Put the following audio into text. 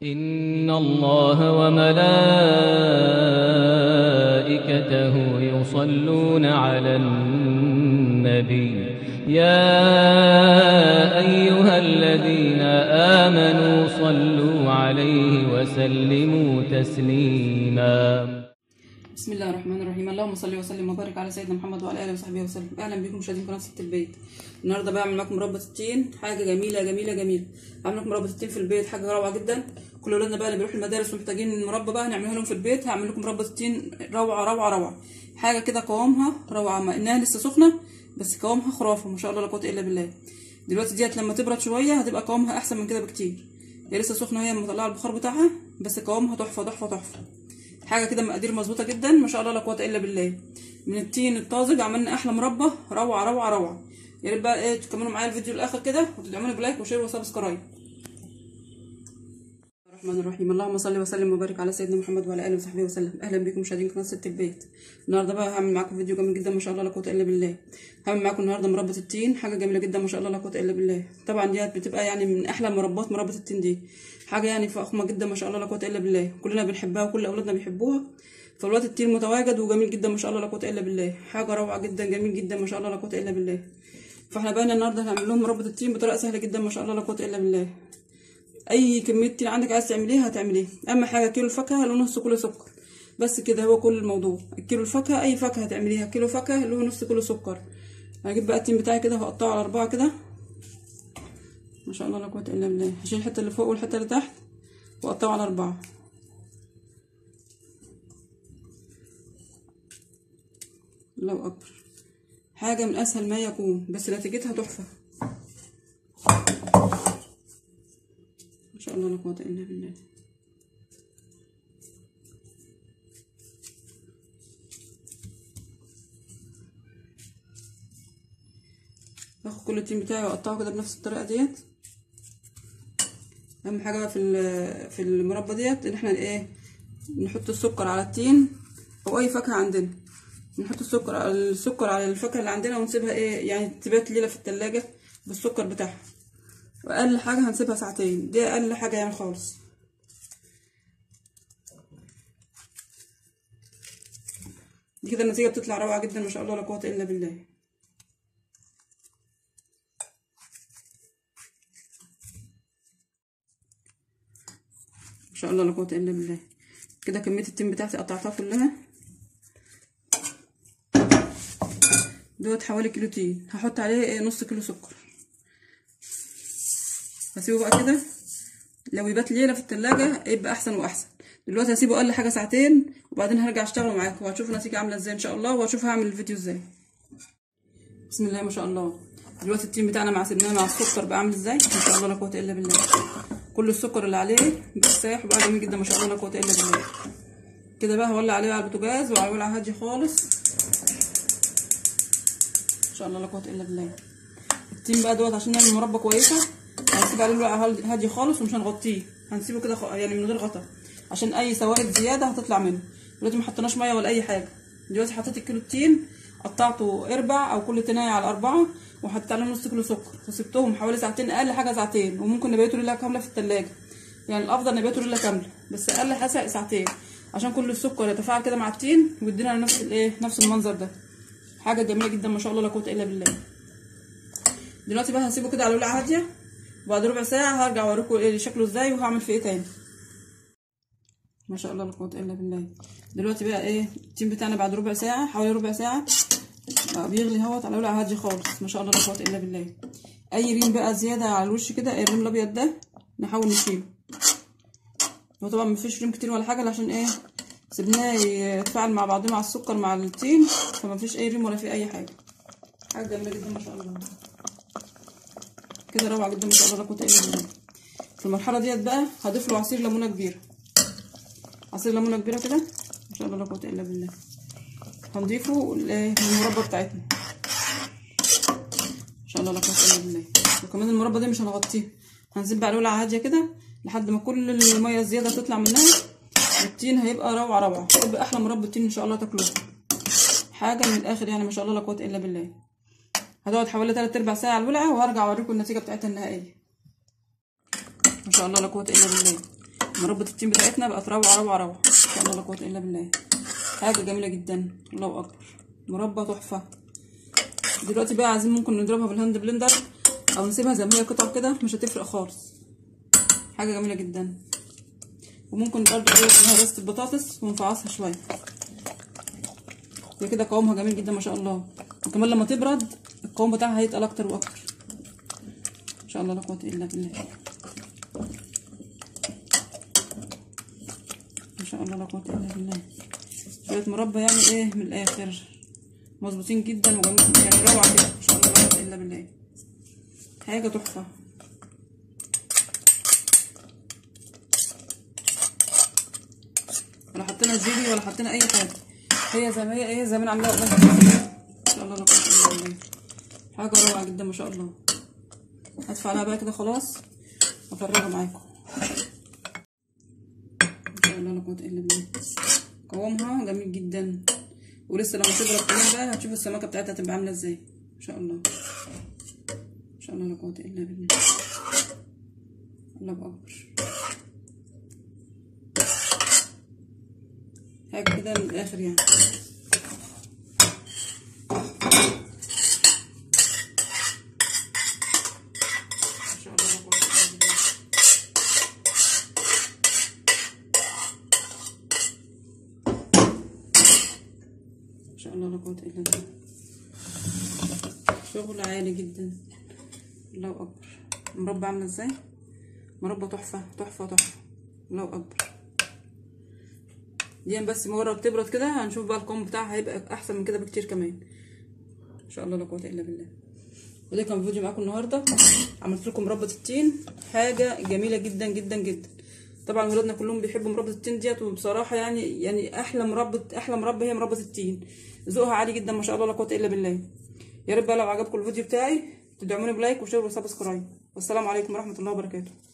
إن الله وملائكته يصلون على النبي يا أيها الذين آمنوا صلوا عليه وسلموا تسليما بسم الله الرحمن الرحيم اللهم صل وسلم وبارك على سيدنا محمد وعلى اله وصحبه وسلم اهلا بكم مشاهدين قناه ست البيت النهارده بعمل لكم مربى التين حاجه جميله جميله جميله بعمل لكم مربى التين في البيت حاجه روعه جدا كل اولادنا بقى اللي بيروحوا المدارس ومحتاجين مربى بقى هنعملها لهم في البيت هعمل لكم مربى التين روعه روعه روعه حاجه كده قوامها روعه مع انها لسه سخنه بس قوامها خرافه ما شاء الله لا قوه الا بالله دلوقتي ديت لما تبرد شويه هتبقى قوامها احسن من كده بكتير هي لسه سخنه هي مطلعه البخار بتاعها بس قوامها تحفه تحفه تحفه حاجه كده مقادير مظبوطه جدا ما شاء الله لا قوه الا بالله من التين الطازج عملنا احلى مربى روعه روعه روعه يا ريت بقى ايه تكملوا معايا الفيديو للاخر كده وتدعموني بلايك وشير وسبسكرايب الرحمن الرحيم اللهم صل وسلم وبارك على سيدنا محمد وعلى اله وصحبه وسلم اهلا بكم مشاهدين قناه ست البيت النهارده بقى هعمل معاكم فيديو جميل جدا ما شاء الله لا قوه الا بالله هعمل معاكم النهارده مربى التين حاجه جميله جدا ما شاء الله لا قوه الا بالله طبعا دي بتبقى يعني من احلى مربات مربى التين دي حاجه يعني فخمه جدا ما شاء الله لا قوه الا بالله كلنا بنحبها وكل اولادنا بيحبوها فالوقت التين متواجد وجميل جدا ما شاء الله لا قوه الا بالله حاجه روعه جدا جميل جدا ما شاء الله لا قوه الا بالله فاحنا بقى النهارده هنعمل لهم مربى التين بطريقه سهله جدا ما شاء الله لا قوه الا بالله اي كميه تين عندك عايز تعمليها هتعمليه اهم حاجه كيلو الفاكهه له نص كيلو سكر بس كده هو كل الموضوع الكيلو الفاكهه اي فاكهه هتعمليها كيلو فاكهه له نص كيلو سكر هجيب بقى التين بتاعي كده وهقطعه على اربعه كده ما شاء الله لا قوه الا بالله هشيل الحته اللي فوق والحته اللي تحت واقطعه على اربعه الله اكبر حاجه من اسهل ما يكون بس نتيجتها تحفه ما شاء الله لا قوه الا بالله باخد كل التين بتاعي واقطعه كده بنفس الطريقه ديت اهم حاجه بقى في في المربى ديت ان احنا ايه نحط السكر على التين او اي فاكهه عندنا نحط السكر على السكر على الفاكهه اللي عندنا ونسيبها ايه يعني تبات ليله في التلاجة بالسكر بتاعها واقل حاجه هنسيبها ساعتين دي اقل حاجه يعني خالص دي كده النتيجه بتطلع روعه جدا ما شاء الله لا قوه الا بالله ما شاء الله لا قوه الا بالله كده كميه التين بتاعتي قطعتها كلها دوت حوالي كيلو تين هحط عليه نص كيلو سكر هسيبه بقى كده لو يبات ليله في التلاجة يبقى احسن واحسن دلوقتي هسيبه اقل حاجه ساعتين وبعدين هرجع اشتغل معاكم وهتشوفوا النتيجه عامله ازاي ان شاء الله وهشوف هعمل الفيديو ازاي بسم الله ما شاء الله دلوقتي التين بتاعنا مع سيبناه مع السكر بقى عامل ازاي ما شاء الله لا قوه الا بالله كل السكر اللي عليه بقى سايح وبقى جميل جدا ما شاء الله لا قوه الا بالله كده بقى هولع عليه على البوتاجاز وهولع هادي خالص ما شاء الله لا قوه الا بالله التين بقى دوت عشان نعمل مربى كويسه هنسيب عليه الوقع هادي خالص ومش هنغطيه هنسيبه كده خ... يعني من غير غطا عشان اي سوائل زياده هتطلع منه دلوقتي ما حطيناش ميه ولا اي حاجه دلوقتي حطيت الكيلو التين قطعته اربع او كل تنايه على اربعه وحطيت عليهم نص كيلو سكر وسبتهم حوالي ساعتين اقل حاجه ساعتين وممكن نبيتوا ليله كامله في التلاجة يعني الافضل نبيتوا ليله كامله بس اقل حاجه ساعتين عشان كل السكر يتفاعل كده مع التين ويدينا نفس الايه نفس المنظر ده حاجه جميله جدا ما شاء الله لا قوه الا بالله دلوقتي بقى هسيبه كده على ولعه هاديه وبعد ربع ساعه هرجع اوريكم ايه شكله ازاي وهعمل فيه ايه تاني ما شاء الله لا قوه الا بالله دلوقتي بقى ايه التيم بتاعنا بعد ربع ساعه حوالي ربع ساعه بيغلي اهوت على ولعه هاديه خالص ما شاء الله لا قوه الا بالله اي ريم بقى زياده على الوش كده الريم الابيض ده نحاول نشيله هو طبعا مفيش ريم كتير ولا حاجه عشان ايه سيبناه يتفاعل مع بعضه مع السكر مع التين فما فيش اي ريم ولا في اي حاجه حاجه جميله جدا ما شاء الله كده روعه جدا ما شاء الله لا قوه الا بالله في المرحله ديت بقى هضيف له عصير ليمونه كبيره عصير ليمونه كبيره كده ما شاء الله لا قوه الا بالله هنضيفه للمربى بتاعتنا ما شاء الله لا قوه الا بالله وكمان المربى دي مش هنغطيها هنسيب بقى الولعه هاديه كده لحد ما كل الميه الزياده تطلع منها التين هيبقى روعه روعه هيبقى احلى مربى التين ان شاء الله تاكلوه حاجه من الاخر يعني ما شاء الله لا قوه الا بالله هتقعد حوالي تلات ارباع ساعه على الولعه وهرجع اوريكم النتيجه بتاعتها النهائيه ما شاء الله لا قوه الا بالله مربى التين بتاعتنا بقت روعه روعه روعه ان شاء الله لا قوه الا بالله حاجه جميله جدا الله اكبر مربى تحفه دلوقتي بقى عايزين ممكن نضربها بالهاند بلندر او نسيبها زي ما هي قطع كده مش هتفرق خالص حاجه جميله جدا وممكن برضه نضرب فيها رست البطاطس ونفعصها شويه هي كده قوامها جميل جدا ما شاء الله وكمان لما تبرد القوام بتاعها هيتقل اكتر واكتر ان شاء الله لا قوه الا بالله ما شاء الله لا قوه الا بالله شويه مربى يعني ايه من الاخر مظبوطين جدا وجميل يعني روعه كده ما شاء الله لا قوه الا بالله حاجه تحفه ولا حطينا جيلي ولا حطينا اي حاجه هي زي ما هي ايه زي ما انا عاملاها قدامك ما شاء الله لا قوه الا بالله حاجه روعه جدا ما شاء الله هدفع عليها بقى كده خلاص وافرجها معاكم ما شاء الله لا قوه الا بالله قوامها جميل جدا ولسه لما تبرد كمان بقى هتشوف السمكه بتاعتها هتبقى عامله ازاي ما شاء الله ما شاء الله لا قوه الا بالله الله اكبر حاجه كده من الاخر يعني ما شاء الله لا قوه الا بالله ما شاء الله لا قوه الا بالله شغل عالي جدا الله اكبر مربى عامله ازاي مربى تحفه تحفه تحفه الله اكبر دي بس مجرد تبرد كده هنشوف بقى القوام بتاعها هيبقى احسن من كده بكتير كمان ان شاء الله لا قوه الا بالله وده كان فيديو معاكم النهارده عملت لكم مربى التين حاجه جميله جدا جدا جدا طبعا ولادنا كلهم بيحبوا مربى التين ديت وبصراحه يعني يعني احلى مربى احلى مربى هي مربى التين ذوقها عالي جدا ما شاء الله لا قوه الا بالله يا رب بقى لو عجبكم الفيديو بتاعي تدعموني بلايك وشير وسبسكرايب والسلام عليكم ورحمه الله وبركاته